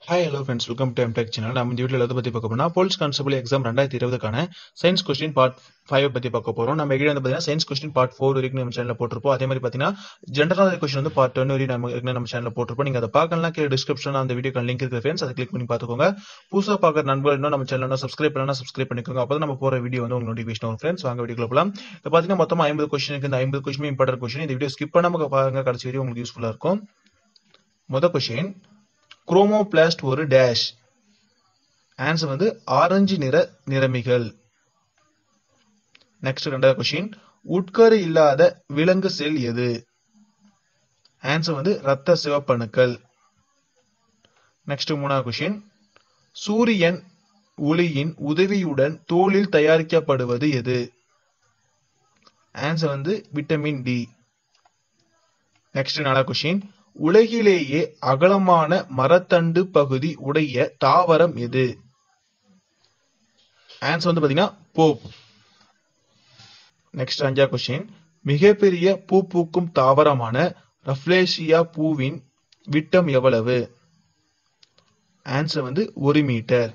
hi hello friends welcome to MTech channel நம்ம இந்த வீடியோவில் எதை பற்றி பார்க்க போறோம்னா போலீஸ் கான்ஸ்டபிள் எக்ஸாம் ரெண்டாயிரத்தி இருபதுக்கான சயின்ஸ் கொஸ்டின் பார்ட் ஃபைவ் பற்றி பார்க்க போகிறோம் நம்ம கீழே வந்து பார்த்தீங்கன்னா சயின்ஸ் கொஸ்டின் பார்ட் ஃபோர் வரைக்கும் நம்ம சேனலில் போட்டிருப்போம் அதே மாதிரி பார்த்தீங்கன்னா ஜென்ரல் கொஸ்டின் வந்து பார்ட் டென் வரைக்கும் நம்ம ஏற்கனவே நம்ம சேனலில் போட்டிருப்போம் நீங்கள் அதை பார்க்கலாம் கீழே டிஸ்கிரிப்ஷன் அந்த வீடியோக்கான லிங்க் இருக்குது ஃப்ரெண்ட்ஸ் அதை கிளிக் பண்ணி பார்த்துக்கோங்க புதுசாக பார்க்குற நண்பர்கள் இன்னும் நம்ம சேனல் சப்ஸ்கிரைப் பண்ணலாம் சப்ஸ்கிரைப் பண்ணிக்கோங்க அப்போ நம்ம போகிற வீடியோ வந்து உங்களுக்கு நோட்டிஃபிகேஷன் வரும் ஃப்ரெண்ட்ஸ் வாங்க வீடியோ போகலாம் இப்போ பார்த்தீங்கன்னா மொத்தமாக ஐம்பது கொஸ்டின் இந்த ஐம்பது கொஸ்டின் இம்பார்ட்டன்ட் கொஸ்டின் இந்த வீடியோ ஸ்கிப் பண்ணாம பாருங்க கடைசி வரையும் உங்களுக்கு யூஸ்ஃபுல்லாக இருக்கும் மொதல் கொஸ்டின் குரோமோபிளாஸ்ட் ஒரு டேஷ் ஆன்சர் வந்து ஆரஞ்சு நிற நிறமிகள் நெக்ஸ்ட் ரெண்டாவது கொஸ்டின் உட்கரு இல்லாத விலங்கு செல் எது ஆன்சர் வந்து இரத்த சிவப்பணுக்கள் நெக்ஸ்ட் மூணாவது கொஸ்டின் சூரியன் ஒளியின் உதவியுடன் தோலில் தயாரிக்கப்படுவது எது ஆன்சர் வந்து விட்டமின் டி நெக்ஸ்ட் நாலாவது கொஸ்டின் உலகிலேயே அகலமான மரத்தண்டு பகுதி உடைய தாவரம் எது ஆன்சர் வந்து பாத்தீங்கன்னா போப் நெக்ஸ்ட் அஞ்சா கொஸ்டின் மிகப்பெரிய பூ பூக்கும் தாவரமான ரஃப்லேசியா பூவின் விட்டம் எவ்வளவு ஆன்சர் வந்து ஒரு மீட்டர்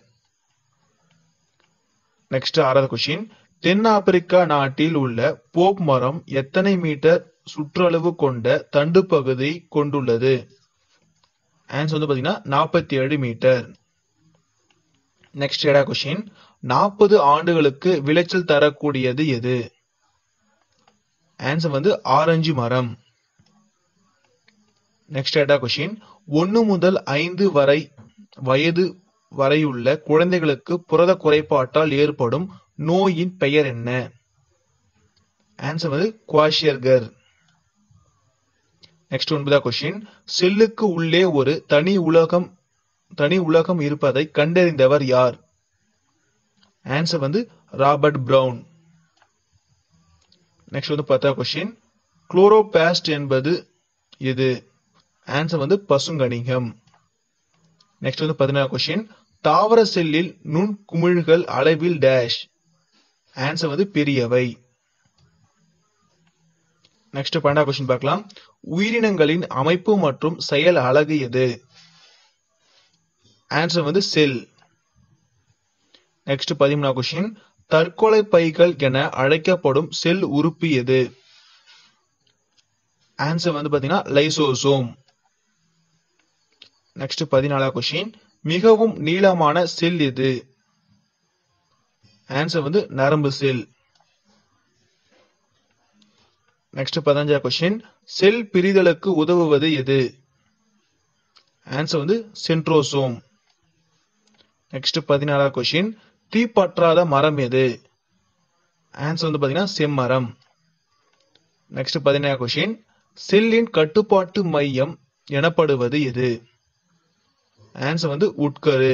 நெக்ஸ்ட் ஆறாவது கொஸ்டின் தென்னாப்பிரிக்கா நாட்டில் உள்ள போப் மரம் எத்தனை மீட்டர் சுற்றளவு கொண்ட தண்டு பகுதி கொண்டுள்ளது ஆன்சர் வந்து பாத்தீங்கன்னா நாற்பத்தி ஏழு மீட்டர் நெக்ஸ்ட் ஏடா கொஸ்டின் நாற்பது ஆண்டுகளுக்கு விளைச்சல் தரக்கூடியது எது ஆன்சர் வந்து ஆரஞ்சு மரம் நெக்ஸ்ட் ஏடா கொஸ்டின் ஒன்னு முதல் ஐந்து வரை வயது வரையுள்ள குழந்தைகளுக்கு புரத குறைபாட்டால் ஏற்படும் நோயின் பெயர் என்ன ஆன்சர் வந்து குவாஷியர்கர் நெக்ஸ்ட் ஒன்பதா கொஸ்டின் செல்லுக்கு உள்ளே ஒரு தனி உலகம் தனி உலகம் இருப்பதை கண்டறிந்தவர் யார் ஆன்சர் வந்து ராபர்ட் பிரவுன் நெக்ஸ்ட் வந்து பத்தா கொஸ்டின் குளோரோபாஸ்ட் என்பது எது ஆன்சர் வந்து பசுங்கணிகம் நெக்ஸ்ட் வந்து பதினாறு கொஸ்டின் தாவர செல்லில் நுண் குமிழ்கள் அளவில் டேஷ் ஆன்சர் வந்து பெரியவை நெக்ஸ்ட் பன்னெண்டா கொஸ்டின் பார்க்கலாம் உயிரினங்களின் அமைப்பு மற்றும் செயல் அழகு எது ஆன்சர் வந்து செல் நெக்ஸ்ட் பதிமூணா கொஸ்டின் தற்கொலை பைகள் என அழைக்கப்படும் செல் உறுப்பு எது ஆன்சர் வந்து பாத்தீங்கன்னா லைசோசோம் நெக்ஸ்ட் பதினாலா கொஸ்டின் மிகவும் நீளமான செல் எது ஆன்சர் வந்து நரம்பு செல் நெக்ஸ்ட் பதினஞ்சா கொஸ்டின் செல் பிரிதலுக்கு உதவுவது எது ஆன்சர் வந்து சென்ட்ரோசோம் நெக்ஸ்ட் பதினாறா கொஸ்டின் தீப்பற்றாத மரம் எது ஆன்சர் வந்து பாத்தீங்கன்னா செம்மரம் நெக்ஸ்ட் பதினேழு கொஸ்டின் செல்லின் கட்டுப்பாட்டு மையம் எனப்படுவது எது ஆன்சர் வந்து உட்கரு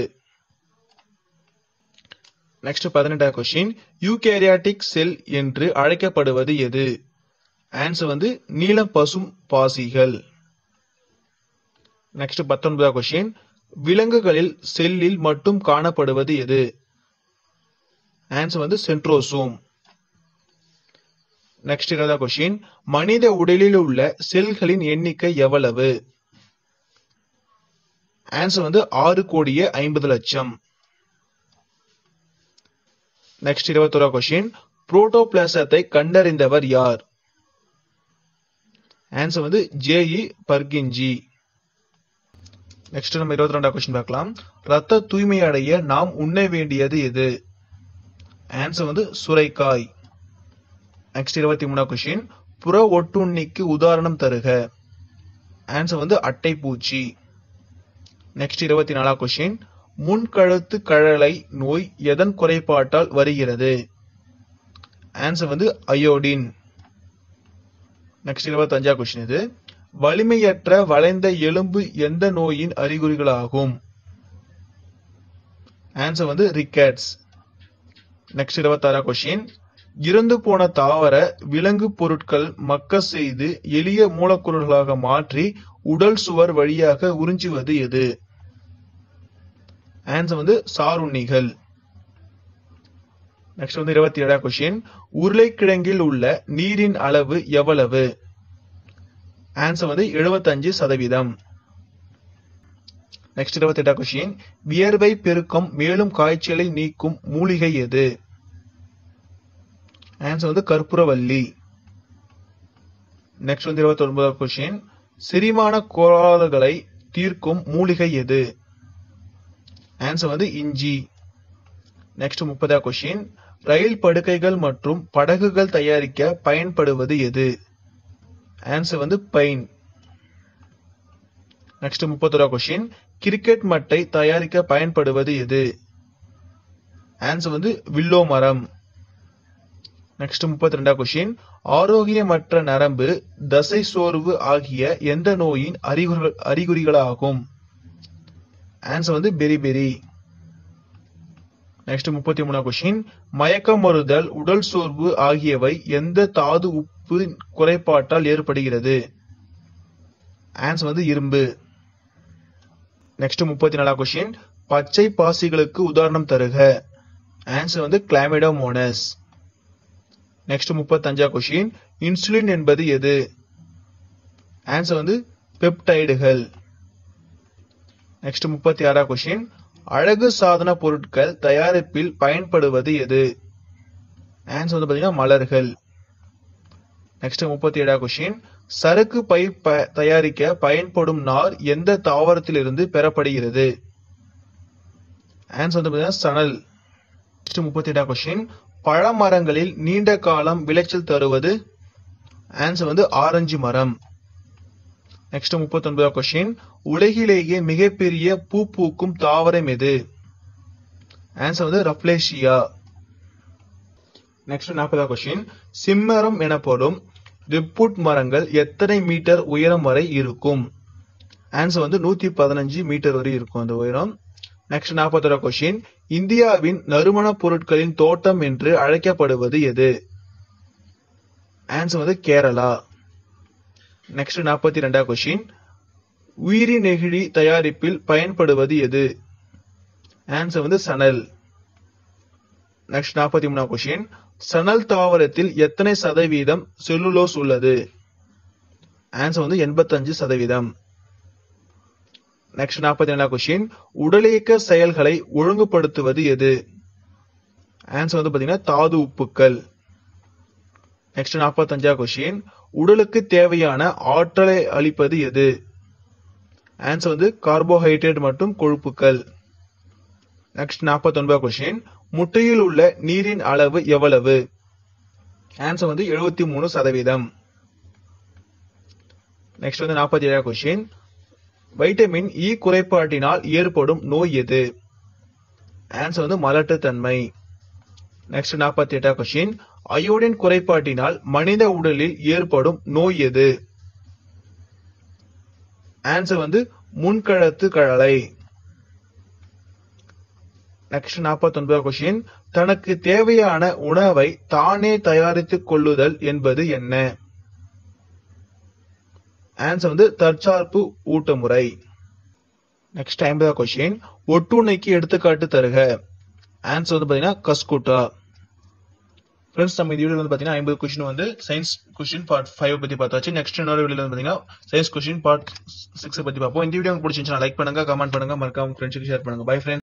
நெக்ஸ்ட் பதினெட்டாவது கொஸ்டின் யூகேரியாட்டிக் செல் என்று அழைக்கப்படுவது எது ஆன்சர் வந்து நீல பசும் பாசிகள் நெக்ஸ்ட் பத்தொன்பதாவது கொஸ்டின் விலங்குகளில் செல்லில் மட்டும் காணப்படுவது எது ஆன்சர் வந்து சென்ட்ரோசோம் நெக்ஸ்ட் இருபதாவது கொஸ்டின் மனித உடலில் உள்ள செல்களின் எண்ணிக்கை எவ்வளவு ஆன்சர் வந்து ஆறு கோடியே ஐம்பது லட்சம் நெக்ஸ்ட் இருபத்தோரா கொஸ்டின் புரோட்டோபிளாசத்தை கண்டறிந்தவர் யார் ஆன்சர் வந்து ஜேஇ பர்கின்ஜி நெக்ஸ்ட் நம்ம இருபத்தி ரெண்டாம் கொஸ்டின் பார்க்கலாம் ரத்த தூய்மை அடைய நாம் உண்ண வேண்டியது எது ஆன்சர் வந்து சுரைக்காய் நெக்ஸ்ட் இருபத்தி மூணாம் கொஸ்டின் புற ஒட்டுண்ணிக்கு உதாரணம் தருக ஆன்சர் வந்து அட்டை பூச்சி நெக்ஸ்ட் இருபத்தி நாலாம் கொஸ்டின் முன்கழுத்து கழலை நோய் எதன் குறைபாட்டால் வருகிறது ஆன்சர் வந்து அயோடின் நெக்ஸ்ட் இருபத்தி அஞ்சா கொஸ்டின் இது வலிமையற்ற வளைந்த எலும்பு எந்த நோயின் அறிகுறிகளாகும் ஆன்சர் வந்து ரிக்கெட்ஸ் நெக்ஸ்ட் இருபத்தாறா கொஸ்டின் இறந்து போன தாவர விலங்கு பொருட்கள் மக்க செய்து எளிய மூலக்கூறுகளாக மாற்றி உடல் சுவர் வழியாக உறிஞ்சுவது எது ஆன்சர் வந்து சாருண்ணிகள் நெக்ஸ்ட் வந்து இருபத்தி ஏழா கொஸ்டின் உருளைக்கிழங்கில் உள்ள நீரின் அளவு எவ்வளவு ஆன்சர் வந்து 75% சதவீதம் நெக்ஸ்ட் இருபத்தி எட்டாம் கொஸ்டின் வியர்வை பெருக்கம் மேலும் காய்ச்சலை நீக்கும் மூலிகை எது ஆன்சர் வந்து கற்பூரவல்லி நெக்ஸ்ட் வந்து இருபத்தி ஒன்பதாம் கொஸ்டின் செரிமான கோளாறுகளை தீர்க்கும் மூலிகை எது ஆன்சர் வந்து இஞ்சி நெக்ஸ்ட் முப்பதாம் கொஸ்டின் ரயில் படுக்கைகள் மற்றும் படகுகள் தயாரிக்க பயன்படுவது எது ஆன்சர் வந்து பைன் நெக்ஸ்ட் முப்பத்தோரா கொஸ்டின் கிரிக்கெட் மட்டை தயாரிக்க பயன்படுவது எது ஆன்சர் வந்து வில்லோ மரம் நெக்ஸ்ட் முப்பத்தி ரெண்டாம் கொஸ்டின் ஆரோக்கியமற்ற நரம்பு தசை சோர்வு ஆகிய எந்த நோயின் அறிகுறிகள் அறிகுறிகளாகும் ஆன்சர் வந்து பெரி பெரி நெக்ஸ்ட் முப்பத்தி மூணாம் கொஸ்டின் மயக்கம் மறுதல் உடல் சோர்வு ஆகியவை எந்த தாது உப்பு குறைபாட்டால் ஏற்படுகிறது ஆன்சர் வந்து இரும்பு நெக்ஸ்ட் முப்பத்தி நாலாம் கொஸ்டின் பச்சை பாசிகளுக்கு உதாரணம் தருக ஆன்சர் வந்து கிளாமிடோமோனஸ் நெக்ஸ்ட் முப்பத்தஞ்சா கொஸ்டின் இன்சுலின் என்பது எது ஆன்சர் வந்து பெப்டைடுகள் நெக்ஸ்ட் முப்பத்தி ஆறாம் கொஸ்டின் அழகு சாதன பொருட்கள் தயாரிப்பில் பயன்படுவது எது ஆன்சர் வந்து பாத்தீங்கன்னா மலர்கள் நெக்ஸ்ட் முப்பத்தி ஏழாம் கொஸ்டின் சரக்கு பை ப- தயாரிக்க பயன்படும் நார் எந்த தாவரத்திலிருந்து பெறப்படுகிறது ஆன்சர் வந்து பாத்தீங்கன்னா சணல் நெக்ஸ்ட் முப்பத்தி எட்டாம் கொஸ்டின் பழமரங்களில் நீண்ட காலம் விளைச்சல் தருவது ஆன்சர் வந்து ஆரஞ்சு மரம் நெக்ஸ்ட் முப்பத்தி ஒன்பதாம் கொஸ்டின் உலகிலேயே மிகப்பெரிய பூ பூக்கும் தாவரம் எது ஆன்சர் வந்து ரப்லேஷியா நெக்ஸ்ட் நாற்பதாம் கொஸ்டின் சிம்மரம் எனப்படும் ரிப்புட் மரங்கள் எத்தனை மீட்டர் உயரம் வரை இருக்கும் ஆன்சர் வந்து நூத்தி பதினஞ்சு மீட்டர் வரை இருக்கும் அந்த உயரம் நெக்ஸ்ட் நாற்பத்தோரா கொஸ்டின் இந்தியாவின் நறுமணப் பொருட்களின் தோட்டம் என்று அழைக்கப்படுவது எது ஆன்சர் வந்து கேரளா நெக்ஸ்ட் நாற்பத்தி ரெண்டாம் கொஸ்டின் உயிரி நெகிழி தயாரிப்பில் பயன்படுவது எது ஆன்சர் வந்து சணல் நெக்ஸ்ட் நாற்பத்தி மூணாம் கொஸ்டின் சணல் தாவரத்தில் எத்தனை சதவீதம் செல்லுலோஸ் உள்ளது ஆன்சர் வந்து எண்பத்தஞ்சு சதவீதம் நெக்ஸ்ட் நாற்பத்தி ரெண்டாம் கொஸ்டின் உடலியக்க செயல்களை ஒழுங்குபடுத்துவது எது ஆன்சர் வந்து பாத்தீங்கன்னா தாது உப்புக்கள் நெக்ஸ்ட் நாற்பத்தஞ்சாம் கொஸ்டின் உடலுக்கு தேவையான ஆற்றலை அளிப்பது எது ஆன்சர் வந்து கார்போஹைட்ரேட் மற்றும் கொழுப்புக்கள் நெக்ஸ்ட் நாற்பத்தி கொஸ்டின் முட்டையில் உள்ள நீரின் அளவு எவ்வளவு ஆன்சர் வந்து எழுபத்தி மூணு சதவீதம் நெக்ஸ்ட் வந்து நாற்பத்தி ஏழாம் கொஸ்டின் வைட்டமின் இ குறைபாட்டினால் ஏற்படும் நோய் எது ஆன்சர் வந்து மலட்டுத்தன்மை நெக்ஸ்ட் நாற்பத்தி எட்டாம் கொஸ்டின் அயோடின் குறைபாட்டினால் மனித உடலில் ஏற்படும் நோய் எது ஆன்சர் வந்து முன்கழுத்து கழலை நெக்ஸ்ட் நாற்பத்தி ஒன்பதாம் கொஸ்டின் தனக்கு தேவையான உணவை தானே தயாரித்துக் கொள்ளுதல் என்பது என்ன ஆன்சர் வந்து தற்சார்பு ஊட்டமுறை நெக்ஸ்ட் ஐம்பதாம் கொஸ்டின் ஒட்டுண்ணைக்கு எடுத்துக்காட்டு தருக ஆன்சர் வந்து பாத்தீங்கன்னா கஸ்குட்டா ஃப்ரெண்ட்ஸ் நம்ம இந்த வீடியோ வந்து பாத்தீங்கன்னா ஐம்பது கொஸ்டின் வந்து சயின்ஸ் கொஸ்டின் பார்ட் ஃபைவ் பத்தி பார்த்தாச்சு நெக்ஸ்ட் இன்னொரு வீடியோ வந்து பாத்தீங்கன்னா சயின்ஸ் கொஸ்டின் பார்ட் சிக்ஸ் பத்தி பார்ப்போம் இந்த வீடியோ உங்களுக்கு பிடிச்சிருந்துச்சுன்னா லைக் பண்ணுங்க கமெண்ட் பண்ணுங்க மறக்காம ஃப்ரெண்ட்ஸுக்கு ஷேர் பண்ணுங்க பை ஃப்ரெண்ட்ஸ்